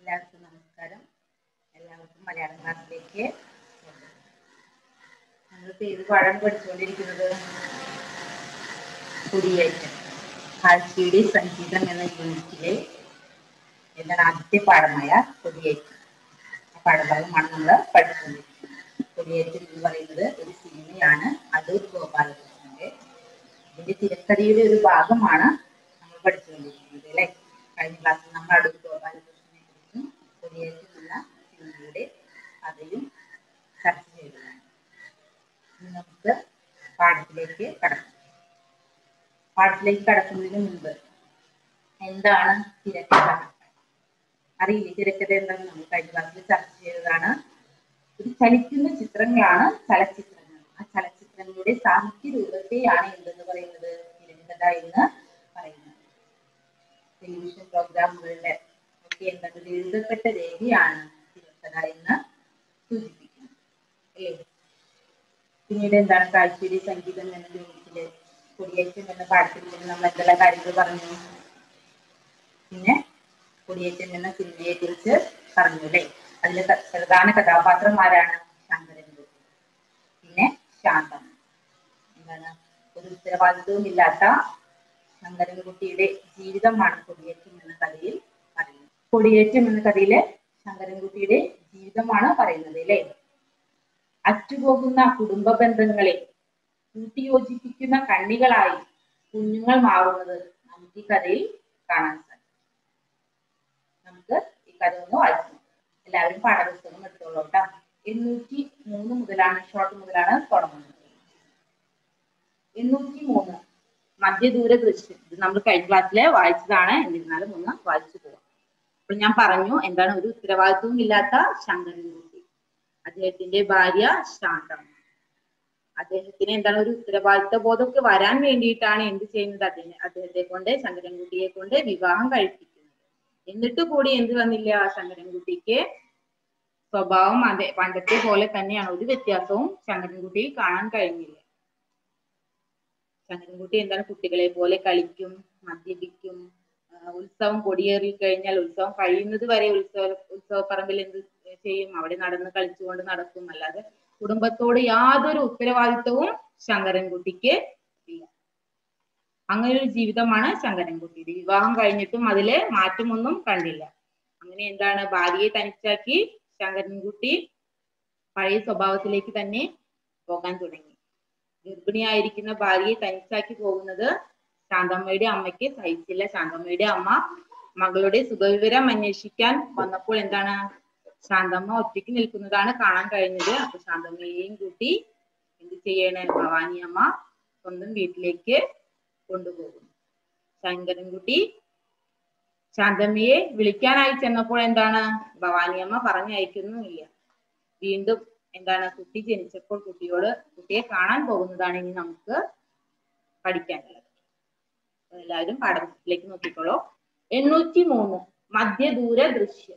എല്ലാവർക്കും നമസ്കാരം എല്ലാവർക്കും മലയാളം ക്ലാസ്സിലേക്ക് സ്വാഗതം. നമ്മളിപ്പോ ഏത് പാഠം പഠിച്ചുകൊണ്ടിരിക്കുന്നത് കുടിയേറ്റം കാഴ്ചയുടെ സംഗീതം എന്ന യൂണിറ്റിലെ എന്താണ് ആദ്യത്തെ പാഠമായ കുടിയേറ്റം ആ പാഠഭാഗമാണ് നമ്മൾ പഠിച്ചുകൊണ്ടിരിക്കുന്നത് കുടിയേറ്റം എന്ന് പറയുന്നത് ഒരു സിനിമയാണ് അടൂർ ഗോപാലകൃഷ്ണന്റെ ഇതിന്റെ തിരക്കഥയുടെ ഒരു ഭാഗമാണ് നമ്മൾ പഠിച്ചുകൊണ്ടിരിക്കുന്നത് അല്ലെ കഴിഞ്ഞ ക്ലാസ്സിൽ നമ്മൾ അടൂർ ഗോപാലകൃഷ്ണനെ കുറിച്ചും കുടിയേറ്റം എന്ന സിനിമയുടെ കഥയും ചർച്ച ചെയ്തതാണ് ഇനി നമുക്ക് പാഠത്തിലേക്ക് കടക്കാം പാഠത്തിലേക്ക് കടക്കുന്നതിന് മുമ്പ് എന്താണ് തിരക്കഥ അറിയില്ലേ തിരക്കഥ എന്താണെന്ന് നമ്മൾ കഴിഞ്ഞ ക്ലാസ്സിൽ ചർച്ച ചെയ്തതാണ് ഒരു ചലിക്കുന്ന ചിത്രങ്ങളാണ് ചലച്ചിത്രങ്ങൾ ആ ചലച്ചിത്രങ്ങളുടെ സാഹിത്യ രൂപത്തെയാണ് എന്തെന്ന് പറയുന്നത് തിരക്കഥ എന്ന് പറയുന്നത് ടെലിവിഷൻ പ്രോഗ്രാമുകളുടെ ഒക്കെ എന്താണ് ഒരു എഴുതപ്പെട്ട രേഖയാണ് തിരക്കഥ എന്ന് സൂചിപ്പിക്കുന്നത് അല്ലേ പിന്നീട് എന്താണ് കാഴ്ചയുടെ സംഗീതം എന്ന യൂണിറ്റില് കൊടിയേറ്റം എന്ന പാഠത്തിൽ നിന്ന് നമ്മൾ എന്തെല്ലാം കാര്യങ്ങൾ പറഞ്ഞു പിന്നെ കൊടിയേറ്റം എന്ന സിനിമയെ കുറിച്ച് പറഞ്ഞു അല്ലേ അതിലെ ക- പ്രധാന കഥാപാത്രന്മാരാണ് ശങ്കരൻ കുട്ടി പിന്നെ ശാന്തം എന്താണ് ഒരു ഉത്തരവാദിത്വവും ഇല്ലാത്ത ശങ്കരൻകുട്ടിയുടെ ജീവിതമാണ് കൊടിയേറ്റം എന്ന കഥയിൽ പറയുന്നത് കൊടിയേറ്റം എന്ന കഥയിലെ ശങ്കരൻകുട്ടിയുടെ ജീവിതമാണ് പറയുന്നത് അല്ലേ അറ്റുപോകുന്ന കുടുംബ ബന്ധങ്ങളെ കൂട്ടിയോജിപ്പിക്കുന്ന കണ്ണികളായി കുഞ്ഞുങ്ങൾ മാറുന്നത് നമുക്ക് ഈ കഥയിൽ കാണാൻ സാധിക്കും നമുക്ക് ഈ കഥ ഒന്ന് വായിച്ചു നോക്കാം. എല്ലാവരും പാഠപുസ്തകം എടുത്തോളൂ കേട്ടോ എണ്ണൂറ്റി മൂന്ന് മുതലാണ് ഷോർട്ട് മുതലാണ് തുടങ്ങുന്നത് എണ്ണൂറ്റി മൂന്ന് മധ്യദൂര ദൃശ്യം ഇത് നമ്മൾ കഴിഞ്ഞ ക്ലാസ്സിലെ വായിച്ചതാണ് എന്നിരുന്നാലും ഒന്ന് വായിച്ചു പോവാം അപ്പോൾ ഞാൻ പറഞ്ഞു എന്താണ് ഒരു ഉത്തരവാദിത്വവും ഇല്ലാത്ത ശങ്കരൻകുട്ടി അദ്ദേഹത്തിന്റെ ഭാര്യ ശാന്തം അദ്ദേഹത്തിന് എന്താണ് ഒരു ഉത്തരവാദിത്വ ബോധമൊക്കെ വരാൻ വേണ്ടിയിട്ടാണ് എന്ത് ചെയ്യുന്നത് അദ്ദേഹം അദ്ദേഹത്തെ കൊണ്ട് ശങ്കരൻകുട്ടിയെ കൊണ്ട് വിവാഹം കഴിപ്പിക്കുന്നത് എന്നിട്ട് കൂടി എന്ത് വന്നില്ല ശങ്കരൻകുട്ടിക്ക് സ്വഭാവം അതെ പണ്ടത്തെ പോലെ തന്നെയാണ് ഒരു വ്യത്യാസവും ശങ്കരൻകുട്ടിയിൽ കാണാൻ കഴിഞ്ഞില്ല ശങ്കരൻകുട്ടി എന്താണ് കുട്ടികളെ പോലെ കളിക്കും മദ്യപിക്കും ആ, ഉത്സവം കൊടിയേറി കഴിഞ്ഞാൽ ഉത്സവം കഴിയുന്നത് വരെ ഉത്സവ ഉത്സവപ്പറമ്പിൽ എന്ത് ചെയ്യും അവിടെ നടന്ന് കളിച്ചുകൊണ്ട് നടക്കും അല്ലാതെ കുടുംബത്തോട് യാതൊരു ഉത്തരവാദിത്വവും ശങ്കരൻകുട്ടിക്ക് ഇല്ല അങ്ങനെ ഒരു ജീവിതമാണ് ശങ്കരൻകുട്ടിയുടെ വിവാഹം കഴിഞ്ഞിട്ടും അതില് മാറ്റമൊന്നും കണ്ടില്ല അങ്ങനെ എന്താണ് ഭാര്യയെ തനിച്ചാക്കി ശങ്കരൻകുട്ടി പഴയ സ്വഭാവത്തിലേക്ക് തന്നെ പോകാൻ തുടങ്ങി ഗർഭിണിയായിരിക്കുന്ന ഭാര്യയെ തനിച്ചാക്കി പോകുന്നത് ശാന്തമ്മയുടെ അമ്മയ്ക്ക് സഹിച്ചില്ല ശാന്തമ്മയുടെ അമ്മ മകളുടെ സുഖവിവരം അന്വേഷിക്കാൻ വന്നപ്പോൾ എന്താണ് ശാന്തമ്മ ഒറ്റയ്ക്ക് നിൽക്കുന്നതാണ് കാണാൻ കഴിഞ്ഞത് അപ്പൊ ശാന്തമ്മയെയും കൂട്ടി എന്ത് ചെയ്യണേ ഭവാനി അമ്മ സ്വന്തം വീട്ടിലേക്ക് കൊണ്ടുപോകും ശങ്കരൻകുട്ടി ശാന്തമ്മയെ വിളിക്കാനായി ചെന്നപ്പോൾ എന്താണ് ഭവാനിയമ്മ പറഞ്ഞയക്കുന്നുമില്ല വീണ്ടും എന്താണ് കുട്ടി ജനിച്ചപ്പോൾ കുട്ടിയോട് കുട്ടിയെ കാണാൻ പോകുന്നതാണ് ഇനി നമുക്ക് പഠിക്കാനുള്ളത് എല്ലാവരും പാഠപുസ്തകത്തിലേക്ക് നോക്കിക്കോളൂ എണ്ണൂറ്റി മൂന്ന് മധ്യദൂര ദൃശ്യം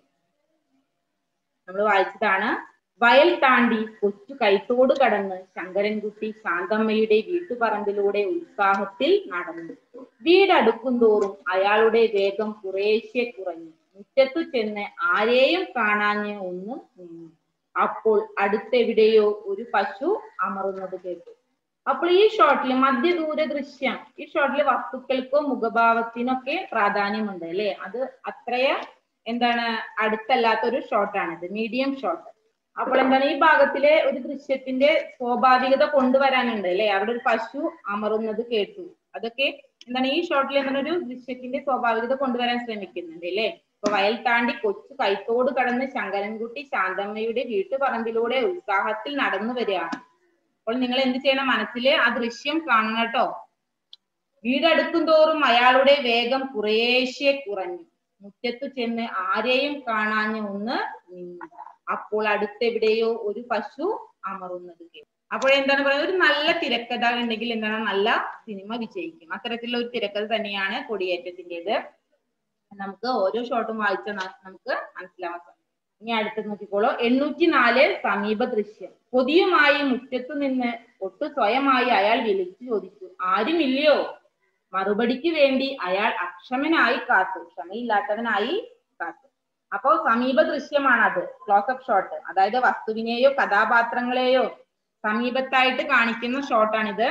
നമ്മൾ വായിച്ചതാണ് വയൽ താണ്ടി കൊച്ചു കൈത്തോട് കടന്ന് ശങ്കരൻകുട്ടി ശാന്തമ്മയുടെ വീട്ടുപറമ്പിലൂടെ ഉത്സാഹത്തിൽ നടന്നു വീടടുക്കും തോറും അയാളുടെ വേഗം കുറേശ്ശെ കുറഞ്ഞു മുറ്റത്തു ചെന്ന് ആരെയും കാണാഞ്ഞ് ഒന്ന് നിന്നു അപ്പോൾ അടുത്തെവിടെയോ ഒരു പശു അമറുന്നത് കേട്ടു അപ്പോൾ ഈ ഷോട്ടിൽ മധ്യദൂര ദൃശ്യം ഈ ഷോട്ടിൽ വസ്തുക്കൾക്കോ മുഖഭാവത്തിനൊക്കെ പ്രാധാന്യമുണ്ട് അല്ലെ അത് അത്രയ എന്താണ് അടുത്തല്ലാത്തൊരു ഷോട്ടാണിത് മീഡിയം ഷോട്ട് അപ്പോൾ എന്താണ് ഈ ഭാഗത്തിലെ ഒരു ദൃശ്യത്തിന്റെ സ്വാഭാവികത കൊണ്ടുവരാനുണ്ട് അല്ലെ അവിടെ ഒരു പശു അമറുന്നത് കേട്ടു അതൊക്കെ എന്താണ് ഈ ഷോട്ടിൽ എന്താണ് ഒരു ദൃശ്യത്തിന്റെ സ്വാഭാവികത കൊണ്ടുവരാൻ ശ്രമിക്കുന്നുണ്ട് അല്ലെ ഇപ്പൊ വയൽ താണ്ടി കൊച്ചു കൈത്തോട് കടന്ന് ശങ്കരൻകുട്ടി ശാന്തമ്മയുടെ വീട്ടുപറമ്പിലൂടെ ഉത്സാഹത്തിൽ നടന്നു വരികയാണ് അപ്പോൾ നിങ്ങൾ എന്ത് ചെയ്യണം മനസ്സിൽ ആ ദൃശ്യം കാണണം കേട്ടോ വീടടുക്കും തോറും അയാളുടെ വേഗം കുറേശ്ശെ കുറഞ്ഞു മുറ്റത്തു ചെന്ന് ആരെയും കാണാഞ്ഞ് ഒന്ന് നിന്നു അപ്പോൾ അടുത്തെവിടെയോ ഒരു പശു അമറുന്നത് കേട്ടു അപ്പോൾ എന്താണ് പറയുന്നത് ഒരു നല്ല തിരക്കഥ ഉണ്ടെങ്കിൽ എന്താണ് നല്ല സിനിമ വിജയിക്കും അത്തരത്തിലുള്ള ഒരു തിരക്കഥ തന്നെയാണ് കൊടിയേറ്റത്തിൻ്റെത് നമുക്ക് ഓരോ ഷോട്ടും വായിച്ച നമുക്ക് മനസ്സിലാവാൻ സാധിക്കും ഇനി അടുത്ത് നോക്കിക്കോളൂ എണ്ണൂറ്റി നാല് സമീപ ദൃശ്യം കൊതിയുമായി മുറ്റത്തു നിന്ന് ഒട്ടു സ്വയമായി അയാൾ വിളിച്ചു ചോദിച്ചു ആരുമില്ലയോ മറുപടിക്ക് വേണ്ടി അയാൾ അക്ഷമനായി കാത്തു ക്ഷമയില്ലാത്തവനായി കാത്തു അപ്പോ സമീപ ദൃശ്യമാണ് അത് ക്ലോസപ്പ് ഷോട്ട് അതായത് വസ്തുവിനെയോ കഥാപാത്രങ്ങളെയോ സമീപത്തായിട്ട് കാണിക്കുന്ന ഷോട്ടാണിത്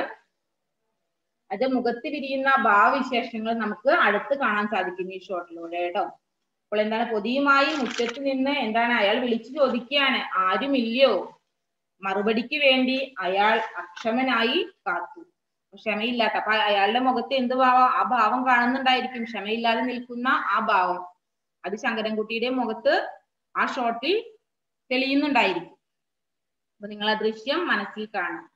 അത് മുഖത്ത് വിരിയുന്ന ഭാവവിശേഷങ്ങൾ നമുക്ക് അടുത്ത് കാണാൻ സാധിക്കും ഈ ഷോട്ടിലൂടെ കേട്ടോ അപ്പോൾ എന്താണ് പൊതിയുമായി മുറ്റത്ത് നിന്ന് എന്താണ് അയാൾ വിളിച്ചു ചോദിക്കുകയാണ് ആരുമില്ലയോ മറുപടിക്ക് വേണ്ടി അയാൾ അക്ഷമനായി കാത്തു ക്ഷമയില്ലാത്ത അപ്പൊ അയാളുടെ മുഖത്ത് എന്ത് ഭാവം ആ ഭാവം കാണുന്നുണ്ടായിരിക്കും ക്ഷമയില്ലാതെ നിൽക്കുന്ന ആ ഭാവം അത് ശങ്കരൻകുട്ടിയുടെ മുഖത്ത് ആ ഷോട്ടിൽ തെളിയുന്നുണ്ടായിരിക്കും അപ്പൊ നിങ്ങൾ ആ ദൃശ്യം മനസ്സിൽ കാണാം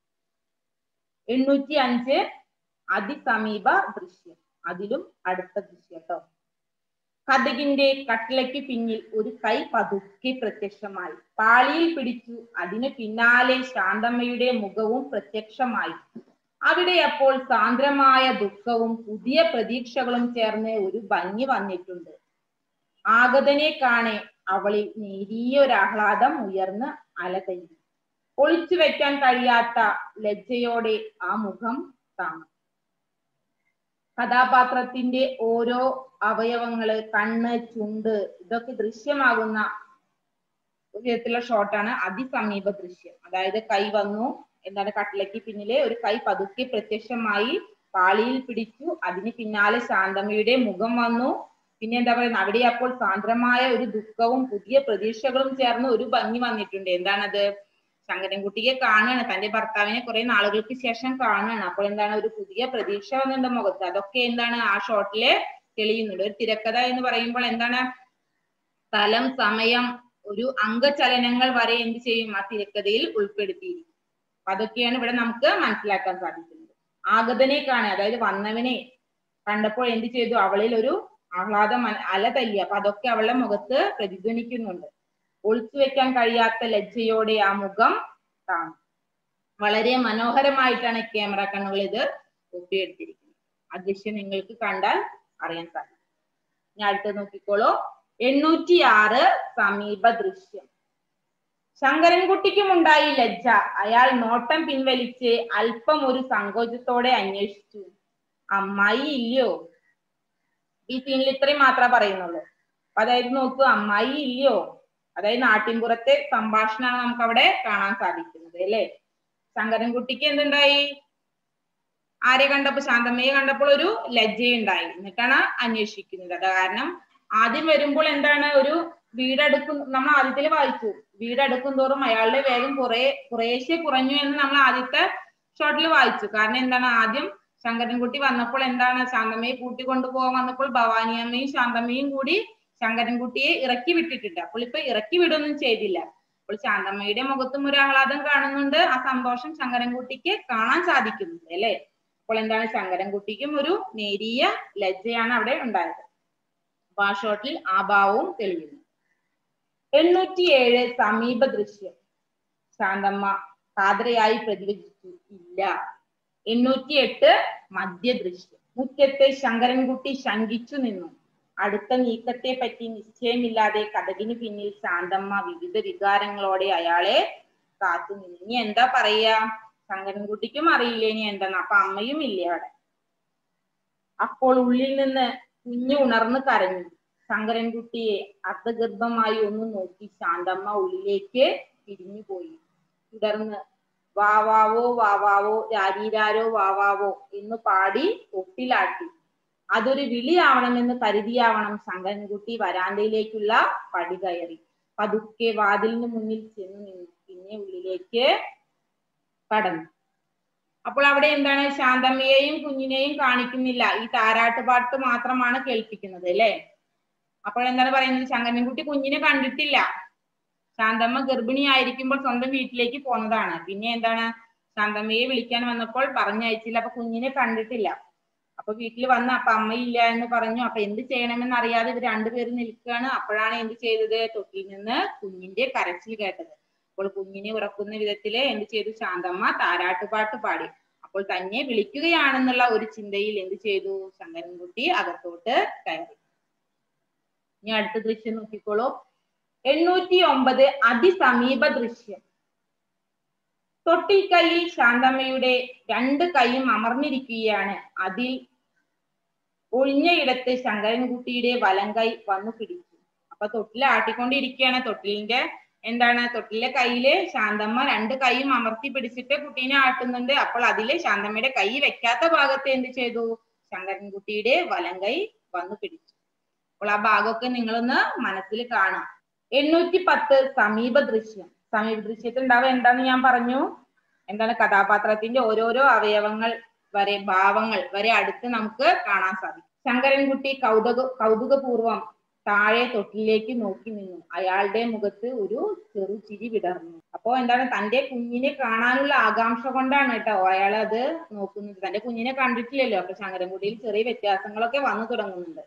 എണ്ണൂറ്റി അഞ്ച് അതിസമീപ ദൃശ്യം അതിലും അടുത്ത ദൃശ്യം കേട്ടോ കഥകിന്റെ കട്ടിലയ്ക്ക് പിന്നിൽ ഒരു കൈ പതുക്കെ പ്രത്യക്ഷമായി പാളിയിൽ പിടിച്ചു അതിനു പിന്നാലെ ശാന്തമ്മയുടെ മുഖവും പ്രത്യക്ഷമായി അവിടെ അപ്പോൾ സാന്ദ്രമായ ദുഃഖവും പുതിയ പ്രതീക്ഷകളും ചേർന്ന് ഒരു ഭംഗി വന്നിട്ടുണ്ട് ആഗതനെ കാണെ അവളിൽ നേരിയൊരാഹ്ലാദം ഉയർന്ന് അലതല്ലി ഒളിച്ചു വെക്കാൻ കഴിയാത്ത ലജ്ജയോടെ ആ മുഖം താങ്ങും കഥാപാത്രത്തിന്റെ ഓരോ അവയവങ്ങള് കണ്ണ് ചുണ്ട് ഇതൊക്കെ ദൃശ്യമാകുന്ന ഒരു വിധത്തിലുള്ള ഷോട്ടാണ് അതിസമീപ ദൃശ്യം അതായത് കൈ വന്നു എന്താണ് കട്ടിലയ്ക്ക് പിന്നിലെ ഒരു കൈ പതുക്കെ പ്രത്യക്ഷമായി പാളിയിൽ പിടിച്ചു അതിന് പിന്നാലെ ശാന്തമ്മയുടെ മുഖം വന്നു പിന്നെ എന്താ പറയുന്നത് അവിടെ അപ്പോൾ സാന്ദ്രമായ ഒരു ദുഃഖവും പുതിയ പ്രതീക്ഷകളും ചേർന്ന് ഒരു ഭംഗി വന്നിട്ടുണ്ട് എന്താണത് ശങ്കരൻകുട്ടിയെ കാണുകയാണ് തന്റെ ഭർത്താവിനെ കുറെ നാളുകൾക്ക് ശേഷം കാണുകയാണ് അപ്പോൾ എന്താണ് ഒരു പുതിയ പ്രതീക്ഷ വന്നിട്ടുണ്ട് മുഖത്ത് അതൊക്കെ എന്താണ് ആ ഷോട്ടില് തെളിയുന്നുണ്ട് ഒരു തിരക്കഥ എന്ന് പറയുമ്പോൾ എന്താണ് സ്ഥലം സമയം ഒരു അംഗചലനങ്ങൾ വരെ എന്ത് ചെയ്യും ആ തിരക്കഥയിൽ ഉൾപ്പെടുത്തിയിരിക്കും അപ്പൊ അതൊക്കെയാണ് ഇവിടെ നമുക്ക് മനസ്സിലാക്കാൻ സാധിക്കുന്നത് ആഗതനെ കാണുക അതായത് വന്നവനെ കണ്ടപ്പോൾ എന്ത് ചെയ്തു അവളിൽ ഒരു ആഹ്ലാദം അല- അല തല്ലി അപ്പൊ അതൊക്കെ അവളുടെ മുഖത്ത് പ്രതിധ്വനിക്കുന്നുണ്ട് ഒളിച്ചു വെക്കാൻ കഴിയാത്ത ലജ്ജയോടെ ആ മുഖം കാണും വളരെ മനോഹരമായിട്ടാണ് ക്യാമറ കണ്ണുകൾ ഇത് ഒപ്പിയെടുത്തിരിക്കുന്നത് ആ ദൃശ്യം നിങ്ങൾക്ക് കണ്ടാൽ അറിയാൻ സാധിക്കും ഞാൻ അടുത്ത് നോക്കിക്കോളൂ എണ്ണൂറ്റി ആറ് സമീപ ദൃശ്യം ശങ്കരൻകുട്ടിക്കും ഉണ്ടായി ലജ്ജ അയാൾ നോട്ടം പിൻവലിച്ച് അല്പം ഒരു സങ്കോചത്തോടെ അന്വേഷിച്ചു അമ്മായി ഇല്ലയോ ഈ സീനിൽ ഇത്രയും മാത്രമേ പറയുന്നുള്ളൂ അപ്പൊ അതായത് നോക്കൂ അമ്മായി ഇല്ലയോ അതായത് നാട്ടിൻപുറത്തെ സംഭാഷണമാണ് നമുക്ക് അവിടെ കാണാൻ സാധിക്കുന്നത് അല്ലേ ശങ്കരൻകുട്ടിക്ക് എന്തുണ്ടായി ആരെ കണ്ടപ്പോ ശാന്തമ്മയെ കണ്ടപ്പോൾ ഒരു ലജ്ജയുണ്ടായി എന്നിട്ടാണ് അന്വേഷിക്കുന്നത് അത് കാരണം ആദ്യം വരുമ്പോൾ എന്താണ് ഒരു വീടടുക്കും നമ്മൾ ആദ്യത്തിൽ വായിച്ചു വീടടുക്കും തോറും അയാളുടെ വേഗം കുറെ കുറേശ്ശെ കുറഞ്ഞു എന്ന് നമ്മൾ ആദ്യത്തെ ഷോട്ടിൽ വായിച്ചു കാരണം എന്താണ് ആദ്യം ശങ്കരൻകുട്ടി വന്നപ്പോൾ എന്താണ് ശാന്തമ്മയെ കൂട്ടിക്കൊണ്ടുപോകാൻ വന്നപ്പോൾ ഭവാനിയമ്മയും ശാന്തമ്മയും കൂടി ശങ്കരൻകുട്ടിയെ ഇറക്കി വിട്ടിട്ടുണ്ട് അപ്പോൾ ഇപ്പൊ ഇറക്കി വിടൊന്നും ചെയ്തില്ല അപ്പോൾ ശാന്തമ്മയുടെ മുഖത്തും ഒരു ആഹ്ലാദം കാണുന്നുണ്ട് ആ സന്തോഷം ശങ്കരൻകുട്ടിക്ക് കാണാൻ സാധിക്കുന്നുണ്ട് അല്ലെ അപ്പോൾ എന്താണ് ശങ്കരൻകുട്ടിക്കും ഒരു നേരിയ ലജ്ജയാണ് അവിടെ ഉണ്ടായത് അപ്പൊ ആ ഷോട്ടിൽ ആ ഭാവവും തെളിയുന്നു എണ്ണൂറ്റിയേഴ് സമീപ ദൃശ്യം ശാന്തമ്മ കാതരയായി പ്രതിവചിച്ചു ഇല്ല എണ്ണൂറ്റി എട്ട് മധ്യദൃശ്യം മുറ്റത്തെ ശങ്കരൻകുട്ടി ശങ്കിച്ചു നിന്നു അടുത്ത നീക്കത്തെ പറ്റി നിശ്ചയമില്ലാതെ കഥകിന് പിന്നിൽ ശാന്തമ്മ വിവിധ വികാരങ്ങളോടെ അയാളെ കാത്തു നിന്നു ഇനി എന്താ പറയാ ശങ്കരൻകുട്ടിക്കും അറിയില്ല ഇനി എന്താന്ന് അപ്പൊ അമ്മയും ഇല്ലേ അവിടെ അപ്പോൾ ഉള്ളിൽ നിന്ന് കുഞ്ഞു ഉണർന്ന് കരഞ്ഞു ശങ്കരൻകുട്ടിയെ അർദ്ധഗർഭമായി ഒന്ന് നോക്കി ശാന്തമ്മ ഉള്ളിലേക്ക് പിരിഞ്ഞുപോയി തുടർന്ന് വാവാവോ വാവാവോ രാരീരാരോ വാവാവോ എന്ന് പാടി ഒട്ടിലാട്ടി അതൊരു വിളിയാവണമെന്ന് കരുതിയാവണം ശങ്കരൻകുട്ടി വരാന്തയിലേക്കുള്ള പടി കയറി പതുക്കെ വാതിലിന് മുന്നിൽ ചെന്ന് നിന്നു പിന്നെ ഉള്ളിലേക്ക് കടന്നു അപ്പോൾ അവിടെ എന്താണ് ശാന്തമ്മയെയും കുഞ്ഞിനെയും കാണിക്കുന്നില്ല ഈ താരാട്ടുപാട്ട് മാത്രമാണ് കേൾപ്പിക്കുന്നത് അല്ലെ അപ്പോൾ എന്താണ് പറയുന്നത് ശങ്കരൻകുട്ടി കുഞ്ഞിനെ കണ്ടിട്ടില്ല ശാന്തമ്മ ഗർഭിണിയായിരിക്കുമ്പോൾ സ്വന്തം വീട്ടിലേക്ക് പോന്നതാണ് പിന്നെ എന്താണ് ശാന്തമ്മയെ വിളിക്കാൻ വന്നപ്പോൾ പറഞ്ഞയച്ചില്ല അപ്പൊ കുഞ്ഞിനെ കണ്ടിട്ടില്ല അപ്പൊ വീട്ടിൽ വന്ന് അപ്പൊ അമ്മയില്ല എന്ന് പറഞ്ഞു അപ്പൊ എന്ത് ചെയ്യണമെന്ന് അറിയാതെ ഇവർ രണ്ടുപേരും നിൽക്കുകയാണ് അപ്പോഴാണ് എന്ത് ചെയ്തത് തൊട്ടിൽ നിന്ന് കുഞ്ഞിന്റെ കരച്ചിൽ കേട്ടത് അപ്പോൾ കുഞ്ഞിനെ ഉറക്കുന്ന വിധത്തില് എന്ത് ചെയ്തു ശാന്തമ്മ താരാട്ടുപാട്ട് പാടി അപ്പോൾ തന്നെ വിളിക്കുകയാണെന്നുള്ള ഒരു ചിന്തയിൽ എന്ത് ചെയ്തു ശങ്കരൻകുട്ടി അകത്തോട്ട് കയറി ഇനി അടുത്ത ദൃശ്യം നോക്കിക്കോളൂ എണ്ണൂറ്റി ഒമ്പത് അതിസമീപ ദൃശ്യം തൊട്ടിൽ കൈയിൽ ശാന്തമ്മയുടെ രണ്ട് കൈയും അമർന്നിരിക്കുകയാണ് അതിൽ ഒഴിഞ്ഞ ഇടത്ത് ശങ്കരൻകുട്ടിയുടെ വലം കൈ വന്നു പിടിച്ചു അപ്പൊ അപ്പൊ തൊട്ടിൽ ആട്ടിക്കൊണ്ടിരിക്കുകയാണ് തൊട്ടിലിന്റെ എന്താണ് തൊട്ടിലെ കയ്യില് ശാന്തമ്മ രണ്ട് കൈയും അമർത്തി പിടിച്ചിട്ട് കുട്ടീനെ ആട്ടുന്നുണ്ട് അപ്പോൾ അതില് ശാന്തമ്മയുടെ കൈ വെക്കാത്ത ഭാഗത്ത് എന്ത് ചെയ്തു ശങ്കരൻകുട്ടിയുടെ വലം കൈ വന്നു പിടിച്ചു അപ്പോൾ ആ ഭാഗമൊക്കെ നിങ്ങളൊന്ന് മനസ്സിൽ കാണാം എണ്ണൂറ്റി പത്ത് സമീപ ദൃശ്യം സമീപ ദൃശ്യത്തിൽ ഉണ്ടാവുക എന്താന്ന് ഞാൻ പറഞ്ഞു എന്താണ് കഥാപാത്രത്തിന്റെ ഓരോരോ അവയവങ്ങൾ വരെ ഭാവങ്ങൾ വരെ അടുത്ത് നമുക്ക് കാണാൻ സാധിക്കും ശങ്കരൻകുട്ടി കൗതുക കൗതുകപൂർവം താഴെ തൊട്ടിലേക്ക് നോക്കി നിന്നു അയാളുടെ മുഖത്ത് ഒരു ചെറു ചിരി വിടർന്നു അപ്പോ എന്താണ് തന്റെ കുഞ്ഞിനെ കാണാനുള്ള ആകാംക്ഷ കൊണ്ടാണ് കേട്ടോ അയാൾ അത് നോക്കുന്നത് തന്റെ കുഞ്ഞിനെ കണ്ടിട്ടില്ലല്ലോ അപ്പൊ ശങ്കരൻകുട്ടിയിൽ ചെറിയ വ്യത്യാസങ്ങളൊക്കെ വന്നു തുടങ്ങുന്നുണ്ട്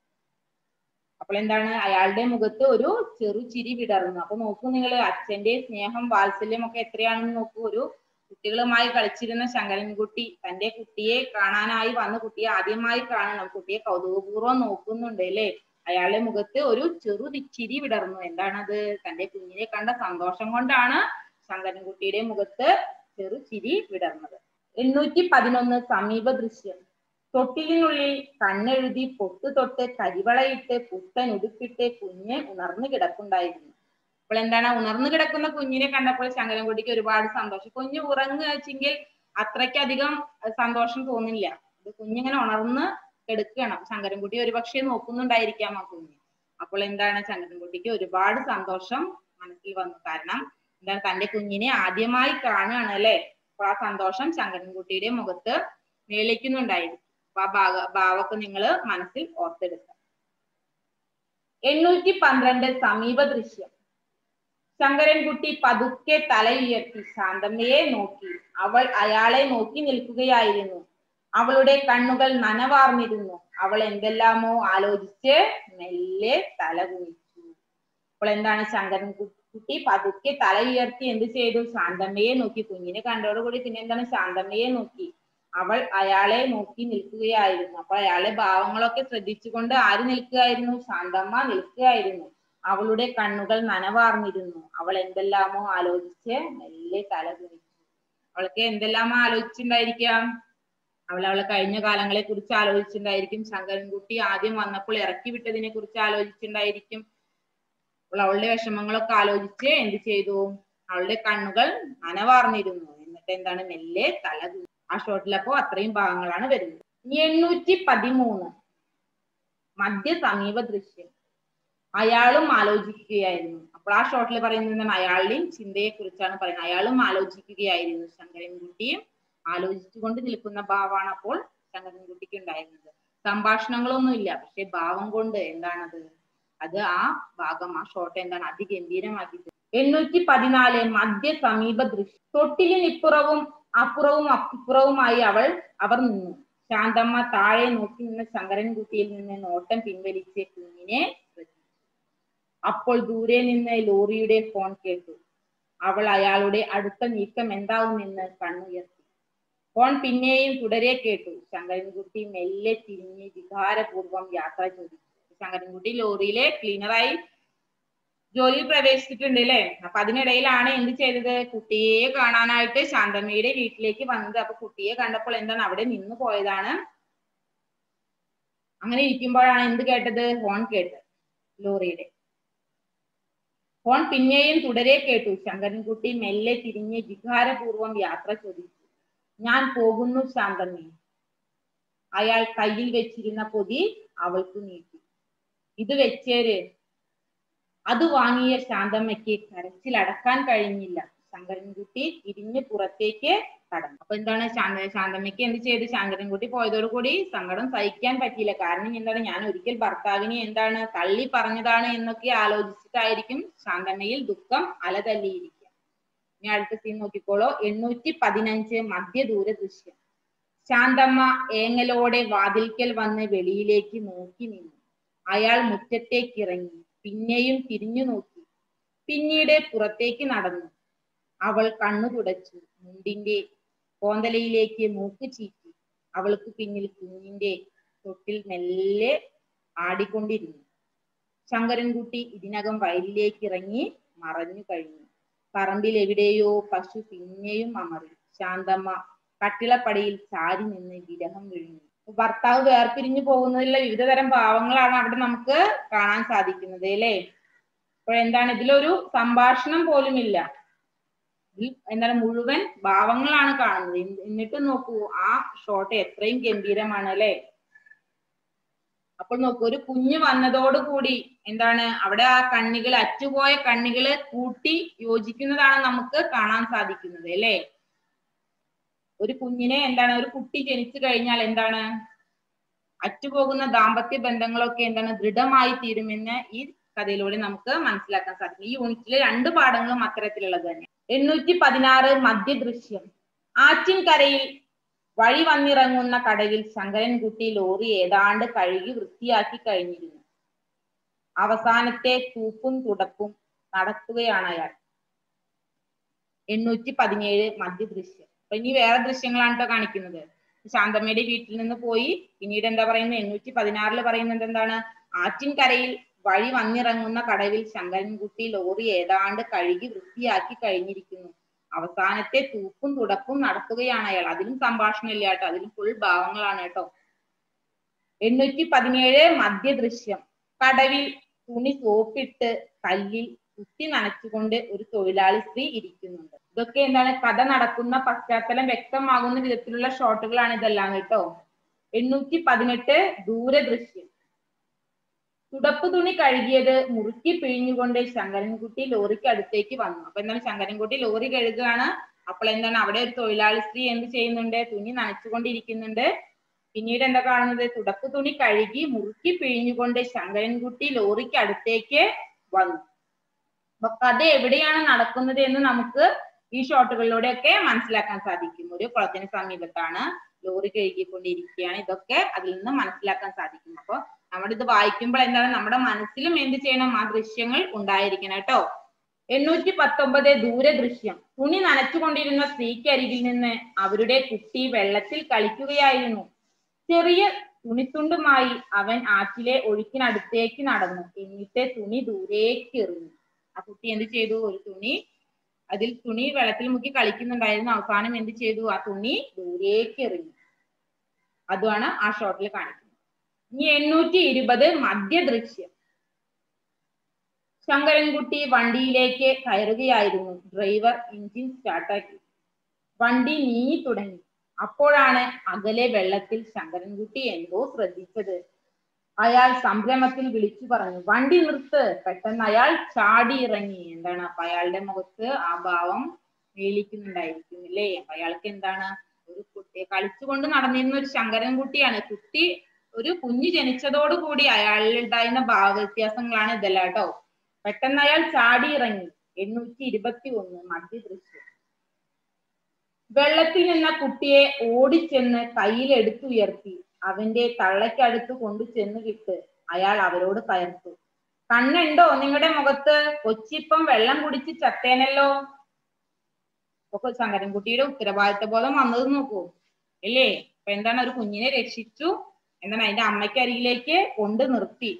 അപ്പോൾ എന്താണ് അയാളുടെ മുഖത്ത് ഒരു ചെറു ചിരി വിടർന്നു അപ്പൊ നോക്കൂ നിങ്ങൾ അച്ഛന്റെ സ്നേഹം വാത്സല്യം ഒക്കെ എത്രയാണെന്ന് നോക്കൂ ഒരു കുട്ടികളുമായി കളിച്ചിരുന്ന ശങ്കരൻകുട്ടി തന്റെ കുട്ടിയെ കാണാനായി വന്ന കുട്ടിയെ ആദ്യമായി കാണണം കുട്ടിയെ കൗതുകപൂർവ്വം നോക്കുന്നുണ്ട് അല്ലേ അയാളുടെ മുഖത്ത് ഒരു ചെറു ചിരി വിടർന്നു എന്താണത് തന്റെ കുഞ്ഞിനെ കണ്ട സന്തോഷം കൊണ്ടാണ് ശങ്കരൻകുട്ടിയുടെ മുഖത്ത് ചെറു ചിരി വിടർന്നത് എണ്ണൂറ്റി പതിനൊന്ന് സമീപ ദൃശ്യം തൊട്ടിലിനുള്ളിൽ കണ്ണെഴുതി പൊട്ടു തൊട്ട് കരിവളയിട്ട് പുത്തൻ ഉടുപ്പിട്ട് കുഞ്ഞ് ഉണർന്നു കിടപ്പുണ്ടായിരുന്നു അപ്പോൾ എന്താണ് ഉണർന്നു കിടക്കുന്ന കുഞ്ഞിനെ കണ്ടപ്പോൾ ശങ്കരൻകുട്ടിക്ക് ഒരുപാട് സന്തോഷം കുഞ്ഞ് ഉറങ്ങുക വെച്ചെങ്കിൽ അത്രയ്ക്കധികം സന്തോഷം തോന്നില്ല ഇത് കുഞ്ഞിങ്ങനെ ഉണർന്ന് എടുക്കണം ശങ്കരൻകുട്ടി ഒരുപക്ഷെ നോക്കുന്നുണ്ടായിരിക്കാം ആ കുഞ്ഞ് അപ്പോൾ എന്താണ് ശങ്കരൻകുട്ടിക്ക് ഒരുപാട് സന്തോഷം മനസ്സിൽ വന്നു കാരണം എന്താണ് തന്റെ കുഞ്ഞിനെ ആദ്യമായി കാണുകയാണ് അല്ലെ അപ്പൊ ആ സന്തോഷം ശങ്കരൻകുട്ടിയുടെ മുഖത്ത് മേളിക്കുന്നുണ്ടായിരുന്നു അപ്പൊ ആ ഭാഗ ഭാവമൊക്കെ നിങ്ങൾ മനസ്സിൽ ഓർത്തെടുക്കുക എണ്ണൂറ്റി പന്ത്രണ്ട് സമീപ ദൃശ്യം ശങ്കരൻകുട്ടി പതുക്കെ തലയുയർത്തി ശാന്തമ്മയെ നോക്കി അവൾ അയാളെ നോക്കി നിൽക്കുകയായിരുന്നു അവളുടെ കണ്ണുകൾ നനവാർന്നിരുന്നു അവൾ എന്തെല്ലാമോ ആലോചിച്ച് മെല്ലെ തല കുനിച്ചു അപ്പോൾ എന്താണ് ശങ്കരൻ കുട്ടി പതുക്കെ തല ഉയർത്തി എന്ത് ചെയ്തു ശാന്തമ്മയെ നോക്കി കുഞ്ഞിനെ കണ്ടോടുകൂടി പിന്നെ എന്താണ് ശാന്തമ്മയെ നോക്കി അവൾ അയാളെ നോക്കി നിൽക്കുകയായിരുന്നു അപ്പോൾ അയാളുടെ ഭാവങ്ങളൊക്കെ ശ്രദ്ധിച്ചുകൊണ്ട് ആര് നിൽക്കുകയായിരുന്നു ശാന്തമ്മ നിൽക്കുകയായിരുന്നു അവളുടെ കണ്ണുകൾ നനവാർന്നിരുന്നു അവൾ എന്തെല്ലാമോ ആലോചിച്ച് മെല്ലെ തല കുനിച്ചു അവൾക്ക് എന്തെല്ലാമോ ആലോചിച്ചിട്ടുണ്ടായിരിക്കാം അവൾ അവളെ കഴിഞ്ഞ കാലങ്ങളെ കുറിച്ച് ആലോചിച്ചിട്ടുണ്ടായിരിക്കും ശങ്കരൻകുട്ടി ആദ്യം വന്നപ്പോൾ ഇറക്കി വിട്ടതിനെ കുറിച്ച് ആലോചിച്ചിട്ടുണ്ടായിരിക്കും അപ്പോൾ അവളുടെ വിഷമങ്ങളൊക്കെ ആലോചിച്ച് എന്ത് ചെയ്തു അവളുടെ കണ്ണുകൾ നനവാർന്നിരുന്നു എന്നിട്ട് എന്താണ് മെല്ലെ തല കുനിച്ചു. ആ ഷോട്ടിലപ്പോ അത്രയും ഭാഗങ്ങളാണ് വരുന്നത് ഇനി എണ്ണൂറ്റി പതിമൂന്ന് മധ്യ സമീപ ദൃശ്യം അയാളും ആലോചിക്കുകയായിരുന്നു അപ്പോൾ ആ ഷോട്ടിൽ പറയുന്നത് എന്താണ് അയാളുടെയും ചിന്തയെ കുറിച്ചാണ് പറയുന്നത് അയാളും ആലോചിക്കുകയായിരുന്നു ശങ്കരൻകുട്ടിയും ആലോചിച്ചുകൊണ്ട് നിൽക്കുന്ന ഭാവമാണ് അപ്പോൾ ശങ്കരൻകുട്ടിക്ക് ഉണ്ടായിരുന്നത് സംഭാഷണങ്ങളൊന്നുമില്ല പക്ഷെ ഭാവം കൊണ്ട് എന്താണത് അത് ആ ഭാഗം ആ ഷോട്ട് എന്താണ് അതിഗംഭീരമാക്കി എണ്ണൂറ്റി പതിനാല് മധ്യ സമീപ ദൃശ്യം തൊട്ടിലിനിപ്പുറവും അപ്പുറവും അപ്പുറവുമായി അവൾ അവർ നിന്നു ശാന്തമ്മ താഴെ നോക്കി നിന്ന ശങ്കരൻകുട്ടിയിൽ നിന്ന് നോട്ടം പിൻവലിച്ച് കുഞ്ഞിനെ ശ്രദ്ധിച്ചു അപ്പോൾ ദൂരെ നിന്ന് ലോറിയുടെ ഫോൺ കേട്ടു അവൾ അയാളുടെ അടുത്ത നീക്കം എന്താവുമെന്ന് കണ്ണുയർത്തി ഫോൺ പിന്നെയും തുടരെ കേട്ടു ശങ്കരൻകുട്ടി മെല്ലെ തിരിഞ്ഞ് വികാരപൂർവ്വം യാത്ര ചോദിച്ചു ശങ്കരൻകുട്ടി ലോറിയിലെ ക്ലീനറായി ജോലിയിൽ പ്രവേശിച്ചിട്ടുണ്ട് അല്ലേ അപ്പൊ അതിനിടയിലാണ് എന്ത് ചെയ്തത് കുട്ടിയെ കാണാനായിട്ട് ശാന്തമ്മയുടെ വീട്ടിലേക്ക് വന്നത് അപ്പൊ കുട്ടിയെ കണ്ടപ്പോൾ എന്താണ് അവിടെ നിന്ന് പോയതാണ് അങ്ങനെ ഇരിക്കുമ്പോഴാണ് എന്ത് കേട്ടത് ഫോൺ കേട്ടത് ലോറിയുടെ ഫോൺ പിന്നെയും തുടരെ കേട്ടു ശങ്കരൻകുട്ടി മെല്ലെ തിരിഞ്ഞ് വികാരപൂർവ്വം യാത്ര ചോദിച്ചു ഞാൻ പോകുന്നു ശാന്തമ്മേ അയാൾ കയ്യിൽ വെച്ചിരുന്ന പൊതി അവൾക്ക് നീട്ടി ഇത് വെച്ചേര് അത് വാങ്ങിയ ശാന്തമ്മയ്ക്ക് കരച്ചിൽ അടക്കാൻ കഴിഞ്ഞില്ല ശങ്കരൻകുട്ടി തിരിഞ്ഞ് പുറത്തേക്ക് കടന്നു അപ്പൊ എന്താണ് ശാന്ത ശാന്തമ്മയ്ക്ക് എന്ത് ചെയ്ത് ശങ്കരൻകുട്ടി പോയതോടുകൂടി സങ്കടം സഹിക്കാൻ പറ്റിയില്ല കാരണം എന്താണ് ഞാൻ ഒരിക്കൽ ഭർത്താവിനെ എന്താണ് തള്ളി പറഞ്ഞതാണ് എന്നൊക്കെ ആലോചിച്ചിട്ടായിരിക്കും ശാന്തമ്മയിൽ ദുഃഖം അലതല്ലിയിരിക്കുക ഇനി അടുത്ത സീൻ നോക്കിക്കോളൂ എണ്ണൂറ്റി പതിനഞ്ച് മധ്യദൂര ദൃശ്യം ശാന്തമ്മ ഏങ്ങലോടെ വാതിൽക്കൽ വന്ന് വെളിയിലേക്ക് നോക്കി നിന്നു അയാൾ മുറ്റത്തേക്ക് ഇറങ്ങി പിന്നെയും തിരിഞ്ഞു നോക്കി പിന്നീട് പുറത്തേക്ക് നടന്നു അവൾ കണ്ണു തുടച്ചു മുണ്ടിന്റെ കോന്തലയിലേക്ക് മൂക്ക് ചീറ്റി അവൾക്ക് പിന്നിൽ കുഞ്ഞിന്റെ തൊട്ടിൽ മെല്ലെ ആടിക്കൊണ്ടിരുന്നു ശങ്കരൻകുട്ടി ഇതിനകം വയലിലേക്ക് ഇറങ്ങി മറഞ്ഞു കഴിഞ്ഞു പറമ്പിൽ എവിടെയോ പശു പിന്നെയും അമറി ശാന്തമ്മ കട്ടിളപ്പടിയിൽ ചാരി നിന്ന് വിരഹം വിഴുങ്ങി ഭർത്താവ് വേർപിരിഞ്ഞു പോകുന്നതിലുള്ള വിവിധ തരം ഭാവങ്ങളാണ് അവിടെ നമുക്ക് കാണാൻ സാധിക്കുന്നത് അല്ലേ അപ്പോൾ എന്താണ് ഇതിലൊരു സംഭാഷണം പോലും ഇല്ല ഇതിൽ എന്താണ് മുഴുവൻ ഭാവങ്ങളാണ് കാണുന്നത് എന്നി- എന്നിട്ട് നോക്കൂ ആ ഷോട്ട് എത്രയും ഗംഭീരമാണ് അല്ലെ അപ്പോൾ നോക്കൂ ഒരു കുഞ്ഞ് വന്നതോടുകൂടി എന്താണ് അവിടെ ആ കണ്ണികൾ അറ്റുപോയ കണ്ണികള് കൂട്ടി യോജിക്കുന്നതാണ് നമുക്ക് കാണാൻ സാധിക്കുന്നത് അല്ലേ ഒരു കുഞ്ഞിനെ എന്താണ് ഒരു കുട്ടി ജനിച്ചു കഴിഞ്ഞാൽ എന്താണ് അറ്റുപോകുന്ന ദാമ്പത്യ ബന്ധങ്ങളൊക്കെ എന്താണ് ദൃഢമായി തീരുമെന്ന് ഈ കഥയിലൂടെ നമുക്ക് മനസ്സിലാക്കാൻ സാധിക്കും ഈ യൂണിറ്റിലെ രണ്ട് പാഠങ്ങളും അത്തരത്തിലുള്ളത് തന്നെ എണ്ണൂറ്റി പതിനാറ് മധ്യദൃശ്യം ആറ്റിൻകരയിൽ വഴി വന്നിറങ്ങുന്ന കടവിൽ ശങ്കരൻകുട്ടി ലോറി ഏതാണ്ട് കഴുകി വൃത്തിയാക്കി കഴിഞ്ഞിരുന്നു അവസാനത്തെ തൂപ്പും തുടപ്പും നടത്തുകയാണ് അയാൾ എണ്ണൂറ്റി പതിനേഴ് മധ്യദൃശ്യം അപ്പൊ ഇനി വേറെ ദൃശ്യങ്ങളാണ് കേട്ടോ കാണിക്കുന്നത് ശാന്തമ്മയുടെ വീട്ടിൽ നിന്ന് പോയി പിന്നീട് എന്താ പറയുന്നത് എണ്ണൂറ്റി പതിനാറില് പറയുന്നത് എന്താണ് ആറ്റിൻകരയിൽ വഴി വന്നിറങ്ങുന്ന കടവിൽ ശങ്കരൻകുട്ടി ലോറി ഏതാണ്ട് കഴുകി വൃത്തിയാക്കി കഴിഞ്ഞിരിക്കുന്നു അവസാനത്തെ തൂപ്പും തുടപ്പും നടത്തുകയാണ് അയാൾ അതിലും സംഭാഷണം ഇല്ല കേട്ടോ അതിലും ഫുൾ ഭാവങ്ങളാണ് കേട്ടോ എണ്ണൂറ്റി പതിനേഴ് മധ്യദൃശ്യം കടവിൽ തുണി സോപ്പിട്ട് കല്ലിൽ കുത്തി നനച്ചുകൊണ്ട് ഒരു തൊഴിലാളി സ്ത്രീ ഇരിക്കുന്നുണ്ട് ഇതൊക്കെ എന്താണ് കഥ നടക്കുന്ന പശ്ചാത്തലം വ്യക്തമാകുന്ന വിധത്തിലുള്ള ഷോട്ടുകളാണ് ഇതെല്ലാം കേട്ടോ എണ്ണൂറ്റി പതിനെട്ട് ദൂരദൃശ്യം തുടപ്പ് തുണി കഴുകിയത് മുറുക്കി പിഴിഞ്ഞുകൊണ്ട് ശങ്കരൻകുട്ടി ലോറിക്ക് അടുത്തേക്ക് വന്നു അപ്പൊ എന്താണ് ശങ്കരൻകുട്ടി ലോറി കഴുകുകയാണ് അപ്പോൾ എന്താണ് അവിടെ ഒരു തൊഴിലാളി സ്ത്രീ എന്ത് ചെയ്യുന്നുണ്ട് തുണി നനച്ചുകൊണ്ടിരിക്കുന്നുണ്ട് പിന്നീട് എന്താ കാണുന്നത് തുടപ്പ് തുണി കഴുകി മുറുക്കി പിഴിഞ്ഞുകൊണ്ട് ശങ്കരൻകുട്ടി ലോറിക്ക് അടുത്തേക്ക് വന്നു അപ്പൊ കഥ എവിടെയാണ് നടക്കുന്നത് എന്ന് നമുക്ക് ഈ ഷോട്ടുകളിലൂടെയൊക്കെ മനസ്സിലാക്കാൻ സാധിക്കും ഒരു കുളത്തിന് സമീപത്താണ് ലോറി കഴുകിക്കൊണ്ടിരിക്കുകയാണ് ഇതൊക്കെ അതിൽ നിന്ന് മനസ്സിലാക്കാൻ സാധിക്കും അപ്പൊ നമ്മളിത് വായിക്കുമ്പോൾ എന്താണ് നമ്മുടെ മനസ്സിലും എന്ത് ചെയ്യണം ആ ദൃശ്യങ്ങൾ ഉണ്ടായിരിക്കണം കേട്ടോ എണ്ണൂറ്റി പത്തൊമ്പത് ദൂരദൃശ്യം തുണി നനച്ചുകൊണ്ടിരുന്ന സ്ത്രീക്കരികിൽ നിന്ന് അവരുടെ കുട്ടി വെള്ളത്തിൽ കളിക്കുകയായിരുന്നു ചെറിയ തുണിത്തുണ്ടുമായി അവൻ ആറ്റിലെ ഒഴുക്കിനടുത്തേക്ക് നടന്നു എന്നിട്ട് തുണി ദൂരേക്ക് എറിഞ്ഞു ആ കുട്ടി എന്ത് ചെയ്തു ഒരു തുണി അതിൽ തുണി വെള്ളത്തിൽ മുക്കി കളിക്കുന്നുണ്ടായിരുന്നു അവസാനം എന്ത് ചെയ്തു ആ തുണി ദൂരേക്ക് എറിഞ്ഞു അതുമാണ് ആ ഷോട്ടിൽ കാണിക്കുന്നത് ഇനി എണ്ണൂറ്റി ഇരുപത് മധ്യദൃശ്യം ശങ്കരൻകുട്ടി വണ്ടിയിലേക്ക് കയറുകയായിരുന്നു ഡ്രൈവർ എഞ്ചിൻ സ്റ്റാർട്ടാക്കി വണ്ടി നീങ്ങി തുടങ്ങി അപ്പോഴാണ് അകലെ വെള്ളത്തിൽ ശങ്കരൻകുട്ടി എന്തോ ശ്രദ്ധിച്ചത് അയാൾ സംരംഭത്തിൽ വിളിച്ചു പറഞ്ഞു വണ്ടി നിർത്ത് പെട്ടെന്ന് അയാൾ ചാടി ഇറങ്ങി എന്താണ് അപ്പൊ അയാളുടെ മുഖത്ത് ആ ഭാവം മേളിക്കുന്നുണ്ടായിരിക്കും അല്ലേ അപ്പൊ അയാൾക്ക് എന്താണ് ഒരു കുട്ടി കളിച്ചുകൊണ്ട് നടന്നിരുന്ന ഒരു ശങ്കരൻകുട്ടിയാണ് കുട്ടി ഒരു കുഞ്ഞ് ജനിച്ചതോടുകൂടി അയാളിൽ ഉണ്ടായിരുന്ന ഭാവവ്യത്യാസങ്ങളാണ് ഇതെല്ലാം കേട്ടോ പെട്ടെന്ന് അയാൾ ചാടി ഇറങ്ങി എണ്ണൂറ്റി ഇരുപത്തി ഒന്ന് മധ്യദൃശ്യം വെള്ളത്തിൽ നിന്ന കുട്ടിയെ ഓടിച്ചെന്ന് കയ്യിൽ എടുത്തുയർത്തി അവന്റെ തള്ളയ്ക്കടുത്ത് കൊണ്ടു ചെന്ന് വിട്ട് അയാൾ അവരോട് കയർത്തു കണ്ണുണ്ടോ നിങ്ങളുടെ മുഖത്ത് കൊച്ചിപ്പം വെള്ളം കുടിച്ച് ചത്തേനല്ലോ അപ്പൊ ശങ്കരൻകുട്ടിയുടെ ഉത്തരവാദിത്ത ബോധം വന്നത് നോക്കൂ അല്ലേ അപ്പൊ എന്താണ് ഒരു കുഞ്ഞിനെ രക്ഷിച്ചു എന്താണ് അതിന്റെ അമ്മയ്ക്ക് അരികിലേക്ക് കൊണ്ട് നിർത്തി